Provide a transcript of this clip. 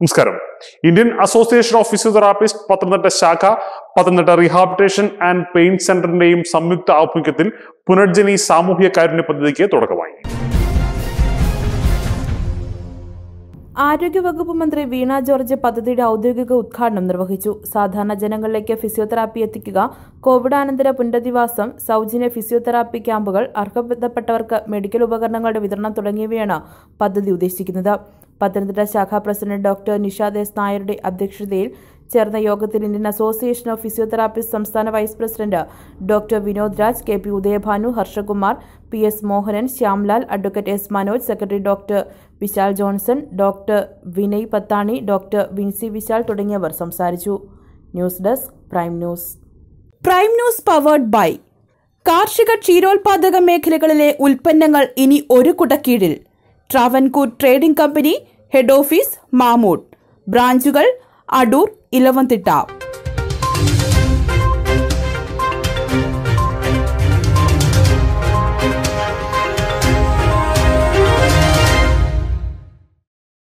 നമസ്കാരം Indian association of physiotherapist Pathanamthitta ശാഖ Pathanamthitta rehabilitation and pain സെന്ററിന്റെയും സംയുക്ത ആഭിമുഖ്യത്തിൽ പുനർജനി സാമൂഹ്യ കാരുണ്യ പദ്ധതിക്ക് തുടക്കമായി ആരോഗ്യവകുപ്പ് മന്ത്രി വീണ ജോർജ് പദ്ധതിയുടെ ഔദ്യോഗിക ഉദ്ഘാടനം നിർവഹിച്ചു സാധാരണ ജനങ്ങളിലേക്ക് ഫിസിയോതെറാപ്പി എത്തിക്കുക കോവിഡാനന്തര പുനരധിവാസം സൗജന്യ ഫിസിയോതെറാപ്പി ക്യാമ്പുകൾ അർഹതപ്പെട്ടവർക്ക് മെഡിക്കൽ ഉപകരണങ്ങളുടെ വിതരണം തുടങ്ങിയവയാണ് പദ്ധതി ഉദ്ദേശിക്കുന്നത് പത്തനംതിട്ട ശാഖാ പ്രസിഡന്റ് ഡോക്ടർ നിഷാദ് എസ് നായരുടെ അധ്യക്ഷതയിൽ ചേർന്ന യോഗത്തിൽ ഇന്ത്യൻ അസോസിയേഷൻ ഓഫ് ഫിസിയോതെറാപ്പിസ്റ്റ് സംസ്ഥാന vice president doctor Vinod Raj K P Udayabhanu Harshakumar P S Mohanan Shyamlal advocate S Manoj secretary doctor Vishal Johnson doctor Vinay Pathani doctor Vincy Vishal തുടങ്ങിയവർ സംസാരിച്ചു news desk prime news prime news powered by കാർഷിക ക്ഷീരോത്പാദക മേഖലകളിലെ ഉൽപ്പന്നങ്ങൾ ഇനി ഒരു കുടക്കീഴിൽ Travancore trading company head office Mamood ബ്രാഞ്ചുകൾ അടൂർ ഇലവന്തിട്ട